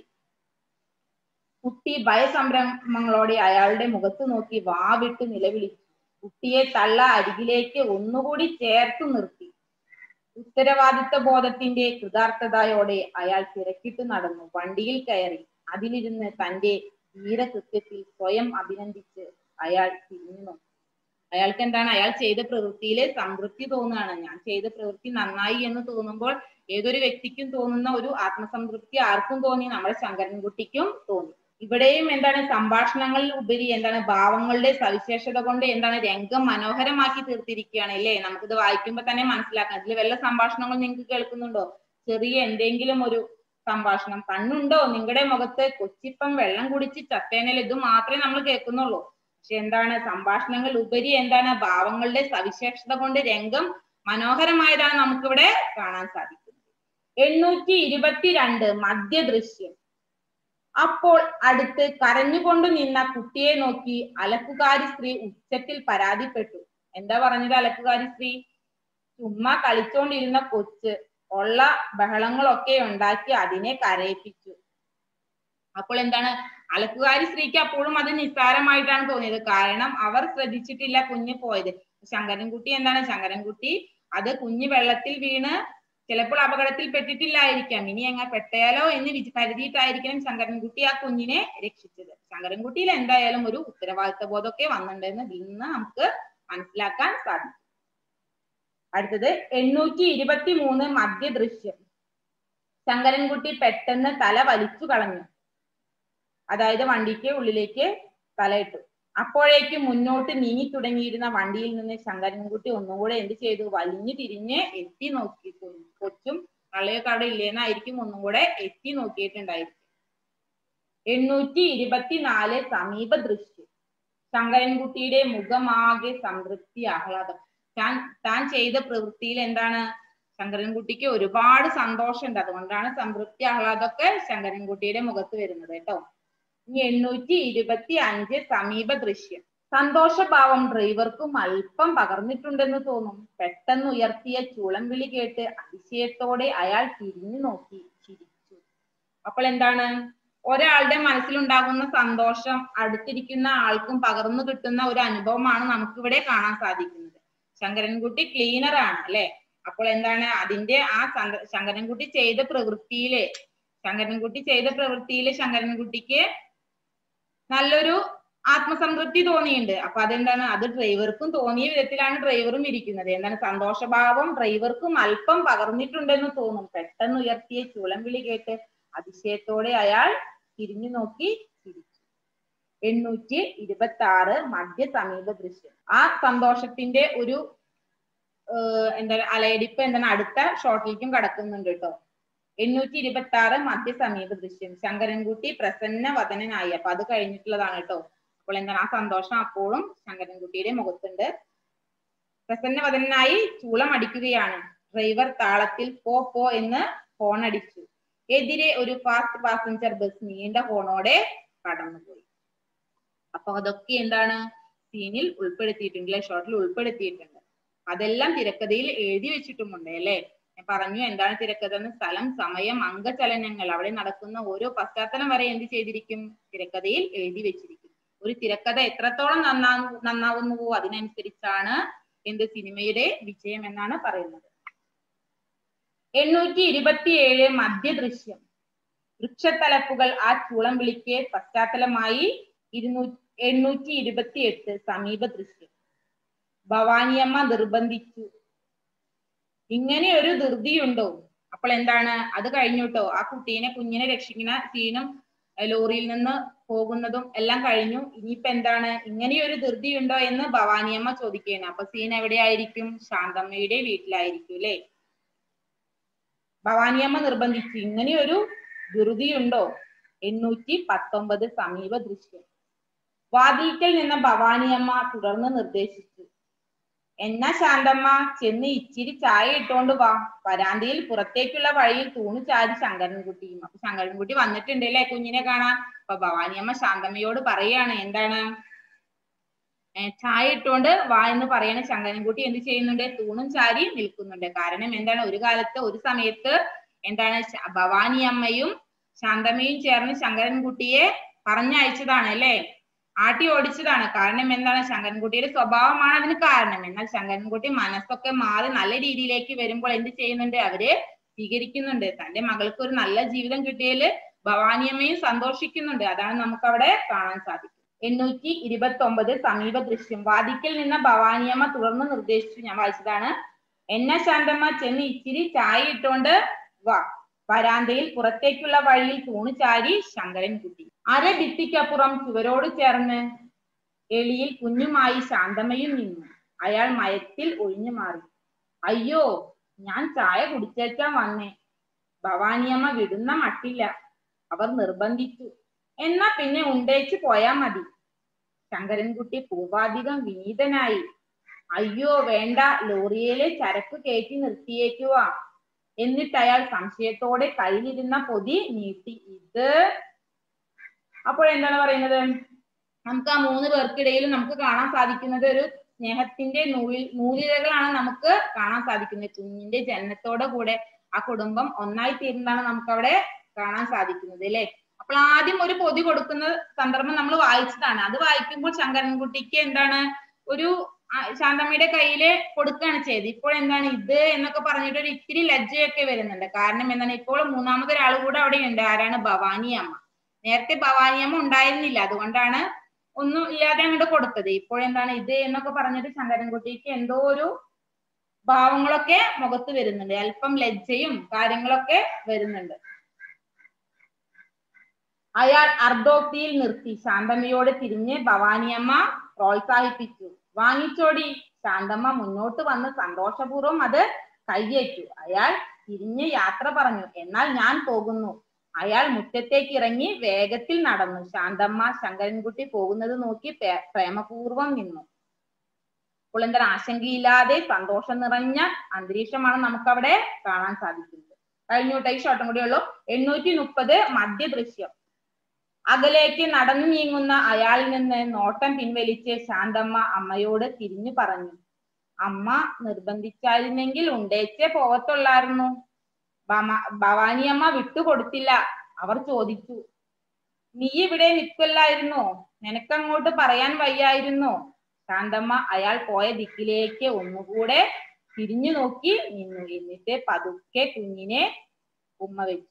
കുട്ടി ഭയസംരംഭങ്ങളോടെ അയാളുടെ മുഖത്ത് നോക്കി വാവിട്ട് നിലവിളിച്ചു കുട്ടിയെ തള്ള അരികിലേക്ക് ഒന്നുകൂടി ചേർത്തു നിർത്തി ഉത്തരവാദിത്ത ബോധത്തിന്റെ കൃതാർത്ഥതയോടെ അയാൾ തിരക്കിട്ട് നടന്നു വണ്ടിയിൽ കയറി അതിലിരുന്ന് തന്റെ ധീരകൃത്യത്തിൽ സ്വയം അഭിനന്ദിച്ച് അയാൾ തിരിഞ്ഞു നോക്കി അയാൾക്ക് എന്താണ് അയാൾ ചെയ്ത പ്രവൃത്തിയിലെ സംതൃപ്തി തോന്നുകയാണ് ഞാൻ ചെയ്ത പ്രവൃത്തി നന്നായി എന്ന് തോന്നുമ്പോൾ ഏതൊരു വ്യക്തിക്കും തോന്നുന്ന ഒരു ആത്മസംതൃപ്തി ആർക്കും തോന്നി നമ്മുടെ ശങ്കരൻകുട്ടിക്കും തോന്നി ഇവിടെയും എന്താണ് സംഭാഷണങ്ങളിൽ ഉപരി എന്താണ് ഭാവങ്ങളുടെ സവിശേഷത കൊണ്ട് എന്താണ് രംഗം മനോഹരമാക്കി തീർത്തിരിക്കുകയാണ് അല്ലേ നമുക്കിത് വായിക്കുമ്പോൾ തന്നെ മനസ്സിലാക്കാം ഇതിൽ വല്ല സംഭാഷണങ്ങൾ നിങ്ങൾക്ക് കേൾക്കുന്നുണ്ടോ ചെറിയ എന്തെങ്കിലും ഒരു സംഭാഷണം കണ്ണുണ്ടോ നിങ്ങളുടെ മുഖത്ത് കൊച്ചിപ്പം വെള്ളം കുടിച്ച് ചത്തേനൽ ഇത് മാത്രമേ നമ്മൾ കേൾക്കുന്നുള്ളൂ പക്ഷെ എന്താണ് സംഭാഷണങ്ങൾ ഉപരി എന്താണ് ഭാവങ്ങളുടെ സവിശേഷത കൊണ്ട് രംഗം മനോഹരമായതാണ് നമുക്കിവിടെ കാണാൻ സാധിക്കുന്നത് എണ്ണൂറ്റി ഇരുപത്തിരണ്ട് മധ്യദൃശ്യം അപ്പോൾ അടുത്ത് കരഞ്ഞുകൊണ്ട് നിന്ന കുട്ടിയെ നോക്കി അലക്കുകാരി സ്ത്രീ ഉച്ചത്തിൽ പരാതിപ്പെട്ടു എന്താ പറഞ്ഞത് അലക്കുകാരി സ്ത്രീ ചുമ്മാ കളിച്ചോണ്ടിരുന്ന കൊച്ച് ഉള്ള ബഹളങ്ങളൊക്കെ ഉണ്ടാക്കി അതിനെ കരയിപ്പിച്ചു അപ്പോൾ എന്താണ് അലക്കുകാരി സ്ത്രീക്ക് അപ്പോഴും അത് നിസ്സാരമായിട്ടാണ് തോന്നിയത് കാരണം അവർ ശ്രദ്ധിച്ചിട്ടില്ല കുഞ്ഞ് പോയത് ശങ്കരൻകുട്ടി എന്താണ് ശങ്കരൻകുട്ടി അത് കുഞ്ഞ് വെള്ളത്തിൽ വീണ് ചിലപ്പോൾ അപകടത്തിൽ പെട്ടിട്ടില്ലായിരിക്കാം ഇനി അങ്ങ് പെട്ടാലോ എന്ന് വിച- കരുതിയിട്ടായിരിക്കണം ശങ്കരൻകുട്ടി ആ കുഞ്ഞിനെ രക്ഷിച്ചത് ശങ്കരൻകുട്ടിയിൽ എന്തായാലും ഒരു ഉത്തരവാദിത്ത ബോധമൊക്കെ വന്നിട്ടുണ്ടെന്ന് ഇതിൽ നിന്ന് നമുക്ക് മനസ്സിലാക്കാൻ സാധിക്കും അടുത്തത് എണ്ണൂറ്റി ഇരുപത്തി മൂന്ന് മധ്യദൃശ്യം ശങ്കരൻകുട്ടി പെട്ടെന്ന് തല വലിച്ചു കളഞ്ഞു അതായത് വണ്ടിക്ക് ഉള്ളിലേക്ക് തലയിട്ടു അപ്പോഴേക്കും മുന്നോട്ട് നീങ്ങി തുടങ്ങിയിരുന്ന വണ്ടിയിൽ നിന്ന് ശങ്കരൻകുട്ടി ഒന്നുകൂടെ എന്ത് ചെയ്തു വലിഞ്ഞു തിരിഞ്ഞ് എത്തി നോക്കി കൊ- കൊച്ചും കള്ളയൊക്കെ അവിടെ ഇല്ലേന്നായിരിക്കും ഒന്നും കൂടെ എത്തി നോക്കിയിട്ടുണ്ടായിരിക്കും എണ്ണൂറ്റി ഇരുപത്തിനാല് സമീപ ദൃശ്യം ശങ്കരൻകുട്ടിയുടെ മുഖമാകെ സംതൃപ്തി ആഹ്ലാദം താൻ താൻ ചെയ്ത പ്രവൃത്തിയിൽ എന്താണ് ശങ്കരൻകുട്ടിക്ക് ഒരുപാട് സന്തോഷമുണ്ട് അതുകൊണ്ടാണ് സംതൃപ്തി ആഹ്ലാദമൊക്കെ ശങ്കരൻകുട്ടിയുടെ മുഖത്ത് വരുന്നത് കേട്ടോ ഇനി എണ്ണൂറ്റി ഇരുപത്തി അഞ്ച് സമീപ ദൃശ്യം സന്തോഷഭാവം ഡ്രൈവർക്കും അല്പം പകർന്നിട്ടുണ്ടെന്ന് തോന്നും പെട്ടെന്ന് ഉയർത്തിയ ചൂളം വിളി കേട്ട് അതിശയത്തോടെ അയാൾ തിരിഞ്ഞു നോക്കി ചിരിച്ചു അപ്പോൾ എന്താണ് ഒരാളുടെ മനസ്സിലുണ്ടാകുന്ന സന്തോഷം അടുത്തിരിക്കുന്ന ആൾക്കും പകർന്നു കിട്ടുന്ന ഒരു അനുഭവമാണ് നമുക്കിവിടെ കാണാൻ സാധിക്കുന്നത് ശങ്കരൻകുട്ടി ക്ലീനർ ആണ് അല്ലെ അപ്പോൾ എന്താണ് അതിന്റെ ആ സന്ത- ശങ്കരൻകുട്ടി ചെയ്ത പ്രവൃത്തിയില് ശങ്കരൻകുട്ടി ചെയ്ത പ്രവൃത്തിയില് ശങ്കരൻകുട്ടിക്ക് നല്ലൊരു ആത്മസംതൃപ്തി തോന്നിയിട്ടുണ്ട് അപ്പൊ അതെന്താണ് അത് ഡ്രൈവർക്കും തോന്നിയ വിധത്തിലാണ് ഡ്രൈവറും ഇരിക്കുന്നത് എന്താണ് സന്തോഷഭാവം ഡ്രൈവർക്കും അല്പം പകർന്നിട്ടുണ്ടെന്ന് തോന്നും പെട്ടെന്ന് ഉയർത്തിയ ചുളം വിളി കേട്ട് അതിശയത്തോടെ അയാൾ തിരിഞ്ഞു നോക്കി ചിരിച്ചു എണ്ണൂറ്റി ഇരുപത്തി ആറ് മധ്യ സമീപ ദൃശ്യം ആ സന്തോഷത്തിന്റെ ഒരു ഏഹ് എന്താ അലയടിപ്പ് എന്താണ് അടുത്ത ഷോട്ടിലേക്കും കടക്കുന്നുണ്ട് കേട്ടോ എണ്ണൂറ്റി ഇരുപത്തി ആറ് മധ്യ സമീപ ദൃശ്യം ശങ്കരൻകുട്ടി പ്രസന്ന വദനനായി അപ്പൊ അത് കഴിഞ്ഞിട്ടുള്ളതാണ് കേട്ടോ അപ്പോൾ എന്താണ് ആ സന്തോഷം അപ്പോഴും ശങ്കരൻകുട്ടിയുടെ മുഖത്തുണ്ട് പ്രസന്ന വദനായി ചൂളം അടിക്കുകയാണ് ഡ്രൈവർ താളത്തിൽ പോ പോ എന്ന് ഹോൺ അടിച്ചു എതിരെ ഒരു ഫാസ്റ്റ് പാസഞ്ചർ ബസ് നീണ്ട ഹോണോടെ കടന്നുപോയി അപ്പൊ അതൊക്കെ എന്താണ് സീനിൽ ഉൾപ്പെടുത്തിയിട്ടുണ്ട് ഷോട്ടിൽ ഉൾപ്പെടുത്തിയിട്ടുണ്ട് അതെല്ലാം തിരക്കഥയിൽ എഴുതി വെച്ചിട്ടുമുണ്ട് അല്ലെ ഞാൻ പറഞ്ഞു എന്താണ് തിരക്കഥ എന്ന് സ്ഥലം സമയം അംഗചലനങ്ങൾ അവിടെ നടക്കുന്ന ഓരോ പശ്ചാത്തലം വരെ എന്ത് ചെയ്തിരിക്കും തിരക്കഥയിൽ എഴുതി വെച്ചിരിക്കും ഒരു തിരക്കഥ എത്രത്തോളം നന്നാ നന്നാവുന്നുവോ അതിനനുസരിച്ചാണ് എന്ത് സിനിമയുടെ വിജയം എന്നാണ് പറയുന്നത് എണ്ണൂറ്റി ഇരുപത്തിയേഴ് മധ്യദൃശ്യം വൃക്ഷത്തലപ്പുകൾ ആ ചൂളം വിളിക്ക് പശ്ചാത്തലമായി ഇരുന്നൂ എണ്ണൂറ്റി ഇരുപത്തി എട്ട് സമീപ ദൃശ്യം ഭവാനിയമ്മ നിർബന്ധിച്ചു ഇങ്ങനെ ഒരു ധൃതിയുണ്ടോ അപ്പോൾ എന്താണ് അത് കഴിഞ്ഞു കേട്ടോ ആ കുട്ടീനെ കുഞ്ഞിനെ രക്ഷിക്കുന്ന സീനും ഏർ ലോറിയിൽ നിന്ന് പോകുന്നതും എല്ലാം കഴിഞ്ഞു ഇനിയിപ്പോ എന്താണ് ഇങ്ങനെയൊരു ധൃതിയുണ്ടോ എന്ന് ഭവാനിയമ്മ ചോദിക്കുകയാണ് അപ്പൊ സീൻ എവിടെയായിരിക്കും ശാന്തമ്മയുടെ വീട്ടിലായിരിക്കും അല്ലെ ഭവാനിയമ്മ നിർബന്ധിച്ചു ഇങ്ങനെയൊരു ധൃതിയുണ്ടോ എണ്ണൂറ്റി പത്തൊമ്പത് സമീപ ദൃശ്യം വാതിൽക്കൽ നിന്ന ഭവാനിയമ്മ തുടർന്ന് നിർദ്ദേശിച്ചു എന്നാ ശാന്തമ്മ ചെന്ന് ഇച്ചിരി ചായ ഇട്ടോണ്ട് വാ വരാന്തയിൽ പുറത്തേക്കുള്ള വഴിയിൽ തൂണു ചാരി ശങ്കരൻകുട്ടിയും അപ്പൊ ശങ്കരൻകുട്ടി വന്നിട്ടുണ്ട് അല്ലേ കുഞ്ഞിനെ കാണാൻ അപ്പൊ ഭവാനിയമ്മ ശാന്തമ്മയോട് പറയാണ് എന്താണ് ഏ, ചായ ഇട്ടോണ്ട് വാ എന്ന് പറയണ ശങ്കരൻകുട്ടി എന്ത് ചെയ്യുന്നുണ്ട് തൂണും ചാരി നിൽക്കുന്നുണ്ട് കാരണം എന്താണ് ഒരു കാലത്ത് ഒരു സമയത്ത് എന്താണ് ശ- ഭവാനിയമ്മയും ശാന്തമ്മയും ചേർന്ന് ശങ്കരൻകുട്ടിയെ പറഞ്ഞയച്ചതാണ് അല്ലേ ആട്ടി ഓടിച്ചതാണ് കാരണം എന്താണ് ശങ്കരൻകുട്ടിയുടെ സ്വഭാവമാണ് അതിന് കാരണം എന്നാൽ ശങ്കരൻകുട്ടി മനസ്സൊക്കെ മാറി നല്ല രീതിയിലേക്ക് വരുമ്പോൾ എന്ത് ചെയ്യുന്നുണ്ട് അവര് സ്വീകരിക്കുന്നുണ്ട് തന്റെ മകൾക്ക് ഒരു നല്ല ജീവിതം കിട്ടിയതിൽ ഭവാനിയമ്മയും സന്തോഷിക്കുന്നുണ്ട് അതാണ് നമുക്ക് അവിടെ കാണാൻ സാധിക്കും എണ്ണൂറ്റി ഇരുപത്തി ഒമ്പത് സമീപ ദൃശ്യം വാദിക്കൽ നിന്ന ഭവാനിയമ്മ തുടർന്ന് നിർദ്ദേശിച്ചു ഞാൻ വായിച്ചതാണ് എന്നെ ശാന്തമ്മ ചെന്ന് ഇച്ചിരി ചായ ഇട്ടോണ്ട് വാ വരാന്തയിൽ പുറത്തേക്കുള്ള വഴിയിൽ തൂണ് ചാരി ശങ്കരൻകുട്ടി അര ഭിത്തിക്കപ്പുറം ചുവരോട് ചേർന്ന് എളിയിൽ കുഞ്ഞുമായി ശാന്തമ്മയും നിന്നു അയാൾ മയത്തിൽ ഒഴിഞ്ഞു മാറി അയ്യോ ഞാൻ ചായ കുടിച്ചേച്ചാൻ വന്നേ ഭവാനിയമ്മ വിടുന്ന മട്ടില്ല അവർ നിർബന്ധിച്ചു എന്നാ പിന്നെ ഉണ്ടേച്ച് പോയാ മതി ശങ്കരൻകുട്ടി പൂർവാധികം വിനീതനായി അയ്യോ വേണ്ട ലോറിയിലെ ചരക്ക് കയറ്റി നിർത്തിയേക്കുക എന്നിട്ട് അയാൾ സംശയത്തോടെ കയ്യിലിരുന്ന പൊതി നീട്ടി ഇത് അപ്പോൾ എന്താണ് പറയുന്നത് നമുക്ക് ആ മൂന്ന് പേർക്കിടയിൽ നമുക്ക് കാണാൻ സാധിക്കുന്നത് ഒരു സ്നേഹത്തിന്റെ നൂലിൽ നൂലിഴകളാണ് നമുക്ക് കാണാൻ സാധിക്കുന്നത് കുഞ്ഞിന്റെ ജനനത്തോടെ കൂടെ ആ കുടുംബം ഒന്നായി തീരുന്നതാണ് നമുക്ക് അവിടെ കാണാൻ സാധിക്കുന്നത് അല്ലെ അപ്പോൾ ആദ്യം ഒരു പൊതി കൊടുക്കുന്ന സന്ദർഭം നമ്മൾ വായിച്ചതാണ് അത് വായിക്കുമ്പോൾ ശങ്കരൻകുട്ടിക്ക് എന്താണ് ഒരു ആ ശാന്തമ്മയുടെ കയ്യില് കൊടുക്കുകയാണ് ചെയ്തത് ഇപ്പോൾ എന്താണ് ഇത് എന്നൊക്കെ പറഞ്ഞിട്ട് ഒരു ഇത്തിരി ലജ്ജയൊക്കെ വരുന്നുണ്ട് കാരണം എന്താണ് ഇപ്പോൾ മൂന്നാമതൊരാൾ കൂടെ അവിടെ ഉണ്ട് ആരാണ് ഭവാനി അമ്മ നേരത്തെ ഭവാനി അമ്മ ഉണ്ടായിരുന്നില്ല അതുകൊണ്ടാണ് ഒന്നും ഇല്ലാതെ അങ്ങോട്ട് കൊടുത്തത് ഇപ്പോഴെന്താണ് ഇത് എന്നൊക്കെ പറഞ്ഞിട്ട് ശങ്കരൻകുട്ടിക്ക് എന്തോ ഒരു ഭാവങ്ങളൊക്കെ മുഖത്ത് വരുന്നുണ്ട് അല്പം ലജ്ജയും കാര്യങ്ങളൊക്കെ വരുന്നുണ്ട് അയാൾ അർദ്ധോക്തിയിൽ നിർത്തി ശാന്തമ്മയോട് തിരിഞ്ഞ് ഭവാനിയമ്മ പ്രോത്സാഹിപ്പിച്ചു വാങ്ങിച്ചോടി ശാന്തമ്മ മുന്നോട്ട് വന്ന് സന്തോഷപൂർവ്വം അത് കയ്യേറ്റു അയാൾ തിരിഞ്ഞ് യാത്ര പറഞ്ഞു എന്നാൽ ഞാൻ പോകുന്നു അയാൾ മുറ്റത്തേക്ക് ഇറങ്ങി വേഗത്തിൽ നടന്നു ശാന്തമ്മ ശങ്കരൻകുട്ടി പോകുന്നത് നോക്കി പേ- പ്രേമപൂർവ്വം നിന്നു അപ്പോൾ എന്താണ് ആശങ്കയില്ലാതെ സന്തോഷം നിറഞ്ഞ അന്തരീക്ഷമാണ് നമുക്കവിടെ കാണാൻ സാധിക്കുന്നത് കഴിഞ്ഞോട്ടെ ഈ ഷോട്ടും കൂടി ഉള്ളൂ എണ്ണൂറ്റി മുപ്പത് മധ്യ ദൃശ്യം അകലേക്ക് നടന്നു നീങ്ങുന്ന അയാളിൽ നിന്ന് നോട്ടം പിൻവലിച്ച് ശാന്തമ്മ അമ്മയോട് തിരിഞ്ഞു പറഞ്ഞു അമ്മ നിർബന്ധിച്ചായിരുന്നെങ്കിൽ ഉണ്ടേച്ചേ പോവത്തുള്ളായിരുന്നു ഭമ- ഭവാനിയമ്മ വിട്ടുകൊടുത്തില്ല അവർ ചോദിച്ചു നീ ഇവിടെ നിൽക്കല്ലായിരുന്നോ നിനക്കങ്ങോട്ട് പറയാൻ വയ്യായിരുന്നോ ശാന്തമ്മ അയാൾ പോയ ദിക്കിലേക്ക് ഒന്നുകൂടെ തിരിഞ്ഞു നോക്കി നിന്നു എന്നിട്ട് പതുക്കെ കുഞ്ഞിനെ ഉമ്മ വെച്ചു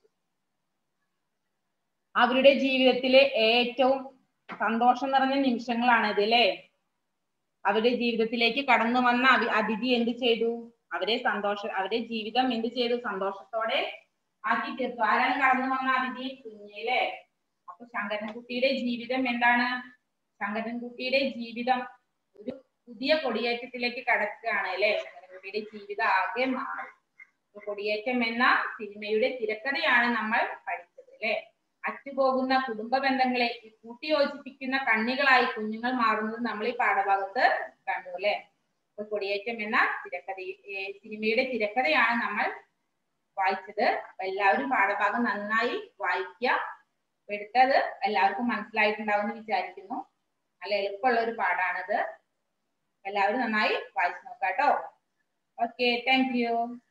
അവരുടെ ജീവിതത്തിലെ ഏറ്റവും സന്തോഷം നിറഞ്ഞ നിമിഷങ്ങളാണ് ഇത് അല്ലേ അവരുടെ ജീവിതത്തിലേക്ക് കടന്നു വന്ന അവി- അതിഥി എന്ത് ചെയ്തു അവരെ സന്തോഷ അവരുടെ ജീവിതം എന്ത് ചെയ്തു സന്തോഷത്തോടെ ആക്കി തീർത്തു ആരാണ് കടന്നു വന്ന അതിഥി കുഞ്ഞിലെ അപ്പൊ ശങ്കരൻകുട്ടിയുടെ ജീവിതം എന്താണ് ശങ്കരൻകുട്ടിയുടെ ജീവിതം ഒരു പുതിയ കൊടിയേറ്റത്തിലേക്ക് കടക്കുകയാണ് അല്ലെ ശങ്കരൻകുട്ടിയുടെ ജീവിതം ആകെ മാറി അപ്പൊ കൊടിയേറ്റം എന്ന സിനിമയുടെ തിരക്കഥയാണ് നമ്മൾ പഠിച്ചത് അല്ലെ അറ്റുപോകുന്ന കുടുംബ ബന്ധങ്ങളെ കൂട്ടിയോജിപ്പിക്കുന്ന കണ്ണികളായി കുഞ്ഞുങ്ങൾ മാറുന്നത് നമ്മൾ ഈ പാഠഭാഗത്ത് കണ്ടു അല്ലെ അപ്പൊ കൊടിയേറ്റം എന്ന തിരക്കഥ ഏ, സിനിമയുടെ തിരക്കഥയാണ് നമ്മൾ വായിച്ചത് അപ്പൊ എല്ലാവരും പാഠഭാഗം നന്നായി വായിക്കുക അപ്പൊ എടുത്തത് എല്ലാവർക്കും മനസ്സിലായിട്ടുണ്ടാവും എന്ന് വിചാരിക്കുന്നു നല്ല എളുപ്പമുള്ള ഒരു പാഠാണിത് എല്ലാവരും നന്നായി വായിച്ചു നോക്കാം കേട്ടോ ഓക്കെ താങ്ക് യു